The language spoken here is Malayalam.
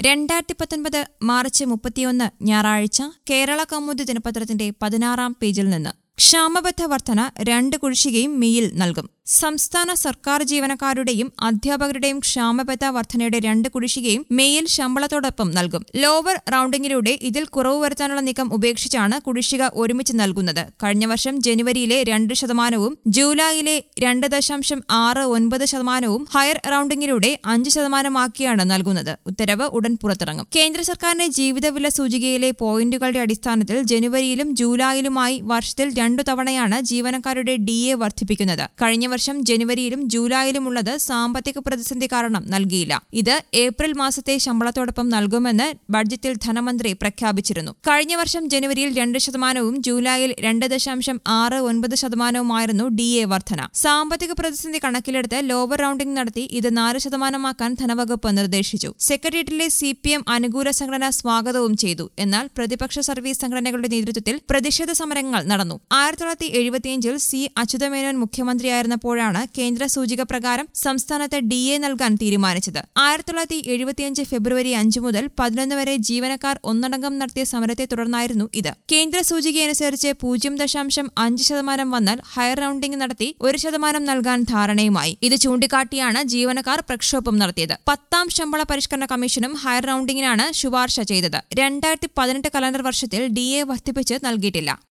രണ്ടായിരത്തി പത്തൊൻപത് മാർച്ച് മുപ്പത്തിയൊന്ന് ഞായറാഴ്ച കേരള കൗമുദി ദിനപത്രത്തിന്റെ പതിനാറാം പേജിൽ നിന്ന് ക്ഷാമബദ്ധ വർധന രണ്ട് കുടിശ്ശികയും മെയിൽ നൽകും സംസ്ഥാന സർക്കാർ ജീവനക്കാരുടെയും അധ്യാപകരുടെയും ക്ഷാമബദ്ധ വർധനയുടെ രണ്ട് കുടിശ്ശികയും മെയിൽ ശമ്പളത്തോടൊപ്പം നൽകും ലോവർ റൌണ്ടിങ്ങിലൂടെ ഇതിൽ കുറവ് വരുത്താനുള്ള നീക്കം ഉപേക്ഷിച്ചാണ് കുടിശ്ശിക ഒരുമിച്ച് നൽകുന്നത് കഴിഞ്ഞ വർഷം ജനുവരിയിലെ രണ്ട് ശതമാനവും ജൂലൈയിലെ രണ്ട് ദശാംശം ആറ് ഒൻപത് ശതമാനവും ഹയർ റൌണ്ടിങ്ങിലൂടെ അഞ്ച് ശതമാനമാക്കിയാണ് നൽകുന്നത് ഉത്തരവ് ഉടൻ പുറത്തിറങ്ങും കേന്ദ്ര സർക്കാരിന്റെ ജീവിതവില സൂചികയിലെ പോയിന്റുകളുടെ അടിസ്ഥാനത്തിൽ ജനുവരിയിലും ജൂലൈയിലുമായി വർഷത്തിൽ രണ്ടു തവണയാണ് ജീവനക്കാരുടെ ഡി എ വർദ്ധിപ്പിക്കുന്നത് കഴിഞ്ഞ വർഷം ജനുവരിയിലും ജൂലൈയിലുമുള്ളത് സാമ്പത്തിക പ്രതിസന്ധി കാരണം നൽകിയില്ല ഇത് ഏപ്രിൽ മാസത്തെ ശമ്പളത്തോടൊപ്പം നൽകുമെന്ന് ബഡ്ജറ്റിൽ ധനമന്ത്രി പ്രഖ്യാപിച്ചിരുന്നു കഴിഞ്ഞ വർഷം ജനുവരിയിൽ രണ്ട് ശതമാനവും ജൂലൈയിൽ രണ്ട് ദശാംശം ആറ് ഒൻപത് ശതമാനവുമായിരുന്നു ഡി എ വർധന സാമ്പത്തിക പ്രതിസന്ധി കണക്കിലെടുത്ത് ലോവർ റൌണ്ടിംഗ് നടത്തി ഇത് നാല് ശതമാനമാക്കാൻ ധനവകുപ്പ് നിർദ്ദേശിച്ചു സെക്രട്ടേറിയറ്റിലെ സി പി എം അനുകൂല സംഘടന സ്വാഗതവും ചെയ്തു എന്നാൽ പ്രതിപക്ഷ സർവീസ് സംഘടനകളുടെ നേതൃത്വത്തിൽ പ്രതിഷേധ സമരങ്ങൾ നടന്നു ആയിരത്തി തൊള്ളായിരത്തി എഴുപത്തിയഞ്ചിൽ സി അച്യുതമേനോൻ മുഖ്യമന്ത്രിയായിരുന്നപ്പോഴാണ് കേന്ദ്ര സൂചിക പ്രകാരം സംസ്ഥാനത്ത് ഡി എ നൽകാൻ തീരുമാനിച്ചത് ആയിരത്തി തൊള്ളായിരത്തി എഴുപത്തിയഞ്ച് ഫെബ്രുവരി അഞ്ച് മുതൽ പതിനൊന്ന് വരെ ജീവനക്കാർ ഒന്നടങ്കം നടത്തിയ സമരത്തെ തുടർന്നായിരുന്നു ഇത് കേന്ദ്ര സൂചികയനുസരിച്ച് പൂജ്യം ദശാംശം അഞ്ച് ശതമാനം വന്നാൽ ഹയർ റൌണ്ടിംഗ് നടത്തി ഒരു ശതമാനം നൽകാൻ ധാരണയുമായി ഇത് ചൂണ്ടിക്കാട്ടിയാണ് ജീവനക്കാർ പ്രക്ഷോഭം നടത്തിയത് പത്താം ശമ്പള പരിഷ്കരണ കമ്മീഷനും ഹയർ റൌണ്ടിംഗിനാണ് ശുപാർശ ചെയ്തത് രണ്ടായിരത്തി പതിനെട്ട് കലണ്ടർ വർഷത്തിൽ ഡി എ വർദ്ധിപ്പിച്ച് നൽകിയിട്ടില്ല